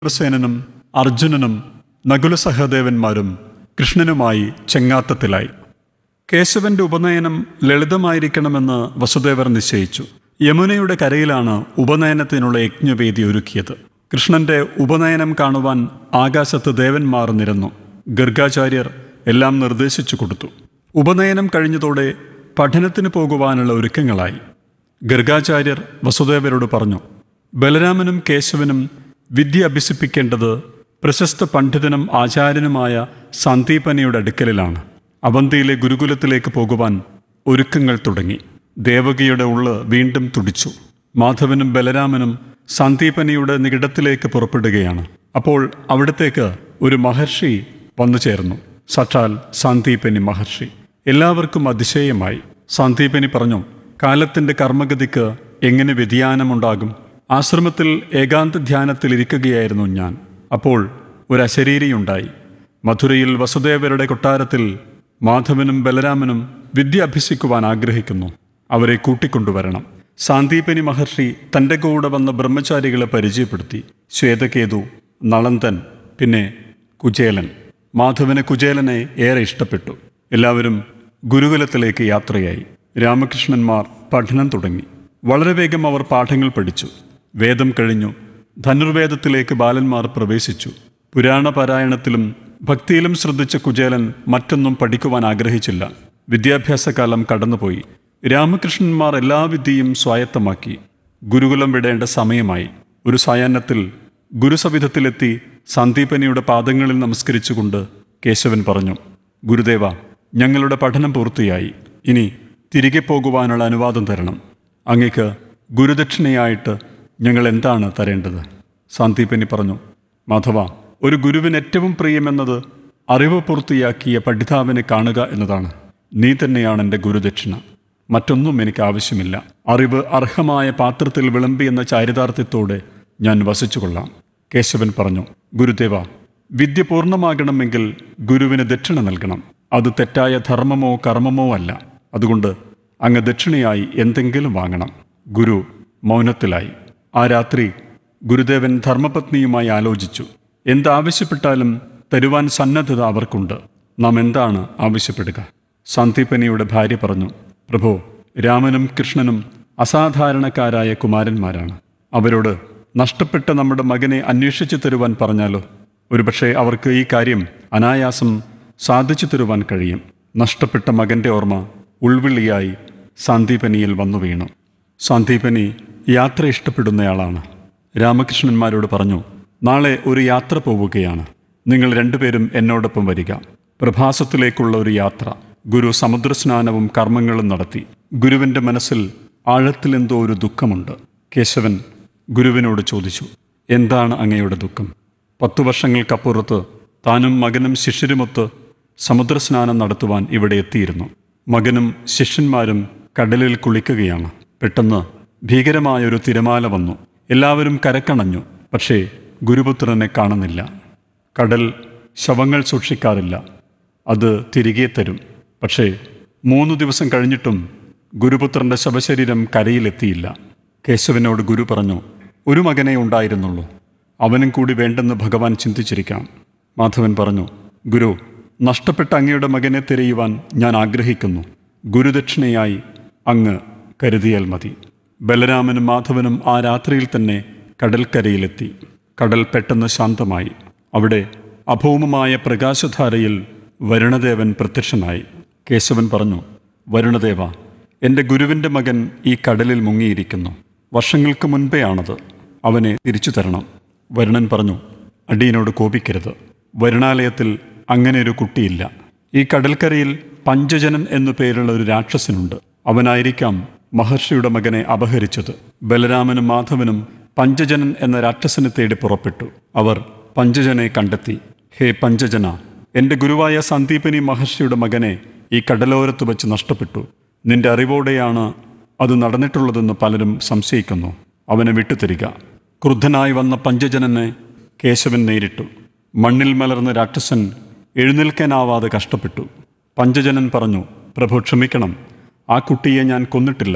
ശൂരസേനനും അർജുനനും നകുല സഹദേവന്മാരും കൃഷ്ണനുമായി ചെങ്ങാത്തത്തിലായി കേശവന്റെ ഉപനയനം ലളിതമായിരിക്കണമെന്ന് വസുദേവർ നിശ്ചയിച്ചു യമുനയുടെ കരയിലാണ് ഉപനയനത്തിനുള്ള യജ്ഞവേദി ഒരുക്കിയത് കൃഷ്ണന്റെ ഉപനയനം കാണുവാൻ ആകാശത്ത് ദേവന്മാർ നിരന്നു ഗർഗാചാര്യർ എല്ലാം നിർദ്ദേശിച്ചു കൊടുത്തു ഉപനയനം കഴിഞ്ഞതോടെ പഠനത്തിന് പോകുവാനുള്ള ഒരുക്കങ്ങളായി ഗർഗാചാര്യർ വസുദേവരോട് പറഞ്ഞു ബലരാമനും കേശവനും വിദ്യ അഭ്യസിപ്പിക്കേണ്ടത് പ്രശസ്ത പണ്ഡിതനും ആചാര്യനുമായ സന്ദീപനിയുടെ അടുക്കലിലാണ് അവന്തിയിലെ ഗുരുകുലത്തിലേക്ക് പോകുവാൻ ഒരുക്കങ്ങൾ തുടങ്ങി ദേവകിയുടെ ഉള്ള് വീണ്ടും തുടിച്ചു മാധവനും ബലരാമനും സന്ദീപനിയുടെ നികിടത്തിലേക്ക് പുറപ്പെടുകയാണ് അപ്പോൾ അവിടത്തേക്ക് ഒരു മഹർഷി വന്നു ചേർന്നു സച്ചാൽ സന്ദീപനി മഹർഷി എല്ലാവർക്കും അതിശയമായി സന്ദീപനി പറഞ്ഞു കാലത്തിന്റെ കർമ്മഗതിക്ക് എങ്ങനെ വ്യതിയാനമുണ്ടാകും ആശ്രമത്തിൽ ഏകാന്ത ധ്യാനത്തിൽ ഇരിക്കുകയായിരുന്നു ഞാൻ അപ്പോൾ ഒരു അശരീരിയുണ്ടായി മധുരയിൽ വസുദേവരുടെ കൊട്ടാരത്തിൽ മാധവനും ബലരാമനും വിദ്യ അഭ്യസിക്കുവാൻ ആഗ്രഹിക്കുന്നു അവരെ കൂട്ടിക്കൊണ്ടുവരണം സാന്ദീപനി മഹർഷി തൻ്റെ കൂടെ വന്ന ബ്രഹ്മചാരികളെ പരിചയപ്പെടുത്തി ശ്വേതകേതു നളന്തൻ പിന്നെ കുചേലൻ മാധവന് കുചേലനെ ഏറെ ഇഷ്ടപ്പെട്ടു എല്ലാവരും ഗുരുകുലത്തിലേക്ക് യാത്രയായി രാമകൃഷ്ണന്മാർ പഠനം തുടങ്ങി വളരെ വേഗം അവർ പാഠങ്ങൾ പഠിച്ചു വേദം കഴിഞ്ഞു ധനുർവേദത്തിലേക്ക് ബാലന്മാർ പ്രവേശിച്ചു പുരാണ പാരായണത്തിലും ഭക്തിയിലും ശ്രദ്ധിച്ച കുചേലൻ മറ്റൊന്നും പഠിക്കുവാൻ ആഗ്രഹിച്ചില്ല വിദ്യാഭ്യാസകാലം കടന്നുപോയി രാമകൃഷ്ണന്മാർ എല്ലാ വിദ്യയും സ്വായത്തമാക്കി ഗുരുകുലം വിടേണ്ട സമയമായി ഒരു സായാഹ്നത്തിൽ ഗുരുസവിധത്തിലെത്തി സന്ദീപനിയുടെ പാദങ്ങളിൽ നമസ്കരിച്ചുകൊണ്ട് കേശവൻ പറഞ്ഞു ഗുരുദേവ ഞങ്ങളുടെ പഠനം പൂർത്തിയായി ഇനി തിരികെ പോകുവാനുള്ള അനുവാദം തരണം അങ്ങക്ക് ഗുരുദക്ഷിണയായിട്ട് ഞങ്ങൾ എന്താണ് തരേണ്ടത് സന്ദീപനി പറഞ്ഞു മാധവ ഒരു ഗുരുവിന് ഏറ്റവും പ്രിയമെന്നത് അറിവ് പൂർത്തിയാക്കിയ പഠിതാവിനെ കാണുക എന്നതാണ് നീ തന്നെയാണ് എൻ്റെ ഗുരുദക്ഷിണ മറ്റൊന്നും എനിക്ക് ആവശ്യമില്ല അറിവ് അർഹമായ പാത്രത്തിൽ വിളമ്പി എന്ന ചാരിതാർത്ഥ്യത്തോടെ ഞാൻ വസിച്ചുകൊള്ളാം കേശവൻ പറഞ്ഞു ഗുരുദേവ വിദ്യ പൂർണ്ണമാകണമെങ്കിൽ ഗുരുവിന് ദക്ഷിണ നൽകണം അത് തെറ്റായ ധർമ്മമോ കർമ്മമോ അല്ല അതുകൊണ്ട് അങ്ങ് ദക്ഷിണയായി എന്തെങ്കിലും വാങ്ങണം ഗുരു മൗനത്തിലായി ആ രാത്രി ഗുരുദേവൻ ധർമ്മപത്നിയുമായി ആലോചിച്ചു എന്താവശ്യപ്പെട്ടാലും തരുവാൻ സന്നദ്ധത അവർക്കുണ്ട് നാം എന്താണ് ആവശ്യപ്പെടുക സന്ദീപനിയുടെ ഭാര്യ പറഞ്ഞു പ്രഭു രാമനും കൃഷ്ണനും അസാധാരണക്കാരായ കുമാരന്മാരാണ് അവരോട് നഷ്ടപ്പെട്ട നമ്മുടെ മകനെ അന്വേഷിച്ചു തരുവാൻ പറഞ്ഞാലോ ഒരുപക്ഷെ അവർക്ക് ഈ കാര്യം അനായാസം സാധിച്ചു തരുവാൻ കഴിയും നഷ്ടപ്പെട്ട മകന്റെ ഓർമ്മ ഉൾവിളിയായി സന്ദീപനിയിൽ വന്നു വീണു സന്ദീപനി യാത്ര ഇഷ്ടപ്പെടുന്നയാളാണ് രാമകൃഷ്ണന്മാരോട് പറഞ്ഞു നാളെ ഒരു യാത്ര പോവുകയാണ് നിങ്ങൾ രണ്ടുപേരും എന്നോടൊപ്പം വരിക പ്രഭാസത്തിലേക്കുള്ള ഒരു യാത്ര ഗുരു സമുദ്രസ്നാനവും കർമ്മങ്ങളും നടത്തി ഗുരുവിൻ്റെ മനസ്സിൽ ആഴത്തിലെന്തോ ഒരു ദുഃഖമുണ്ട് കേശവൻ ഗുരുവിനോട് ചോദിച്ചു എന്താണ് അങ്ങയുടെ ദുഃഖം പത്തു വർഷങ്ങൾക്കപ്പുറത്ത് താനും മകനും ശിഷ്യരുമൊത്ത് സമുദ്രസ്നാനം നടത്തുവാൻ ഇവിടെ എത്തിയിരുന്നു മകനും ശിഷ്യന്മാരും കടലിൽ കുളിക്കുകയാണ് പെട്ടെന്ന് ഭീകരമായൊരു തിരമാല വന്നു എല്ലാവരും കരക്കണഞ്ഞു പക്ഷേ ഗുരുപുത്രനെ കാണുന്നില്ല കടൽ ശവങ്ങൾ സൂക്ഷിക്കാറില്ല അത് തിരികെ തരും പക്ഷേ മൂന്ന് ദിവസം കഴിഞ്ഞിട്ടും ഗുരുപുത്രന്റെ ശവശരീരം കരയിലെത്തിയില്ല കേശവനോട് ഗുരു പറഞ്ഞു ഒരു മകനേ ഉണ്ടായിരുന്നുള്ളൂ അവനും കൂടി വേണ്ടെന്ന് ഭഗവാൻ ചിന്തിച്ചിരിക്കാം മാധവൻ പറഞ്ഞു ഗുരു നഷ്ടപ്പെട്ട അങ്ങയുടെ മകനെ തിരയുവാൻ ഞാൻ ആഗ്രഹിക്കുന്നു ഗുരുദക്ഷിണയായി അങ്ങ് കരുതിയാൽ മതി ബലരാമനും മാധവനും ആ രാത്രിയിൽ തന്നെ കടൽക്കരയിലെത്തി കടൽ പെട്ടെന്ന് ശാന്തമായി അവിടെ അഭൗമമായ പ്രകാശധാരയിൽ വരുണദേവൻ പ്രത്യക്ഷനായി കേശവൻ പറഞ്ഞു വരുണദേവ എൻ്റെ ഗുരുവിൻ്റെ മകൻ ഈ കടലിൽ മുങ്ങിയിരിക്കുന്നു വർഷങ്ങൾക്ക് മുൻപേയാണത് അവനെ തിരിച്ചു തരണം വരുണൻ പറഞ്ഞു അടിയനോട് കോപിക്കരുത് വരുണാലയത്തിൽ അങ്ങനെ ഒരു കുട്ടിയില്ല ഈ കടൽക്കരയിൽ പഞ്ചജനൻ എന്നു പേരുള്ള ഒരു രാക്ഷസനുണ്ട് അവനായിരിക്കാം മഹർഷിയുടെ മകനെ അപഹരിച്ചത് ബലരാമനും മാധവനും പഞ്ചജനൻ എന്ന രാക്ഷസനെ തേടി പുറപ്പെട്ടു അവർ പഞ്ചജനെ കണ്ടെത്തി ഹേ പഞ്ചജന എൻ്റെ ഗുരുവായ സന്ദീപനി മഹർഷിയുടെ മകനെ ഈ കടലോരത്ത് വെച്ച് നഷ്ടപ്പെട്ടു നിന്റെ അറിവോടെയാണ് അത് നടന്നിട്ടുള്ളതെന്ന് പലരും സംശയിക്കുന്നു അവനെ വിട്ടുതരിക ക്രുദ്ധനായി വന്ന പഞ്ചജനനെ കേശവൻ നേരിട്ടു മണ്ണിൽ മലർന്ന രാക്ഷസൻ എഴുന്നേൽക്കാനാവാതെ കഷ്ടപ്പെട്ടു പഞ്ചജനൻ പറഞ്ഞു പ്രഭു ക്ഷമിക്കണം ആ കുട്ടിയെ ഞാൻ കൊന്നിട്ടില്ല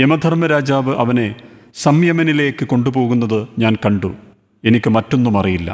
യമധർമ്മരാജാവ് അവനെ സംയമനിലേക്ക് കൊണ്ടുപോകുന്നത് ഞാൻ കണ്ടു എനിക്ക് മറ്റൊന്നും അറിയില്ല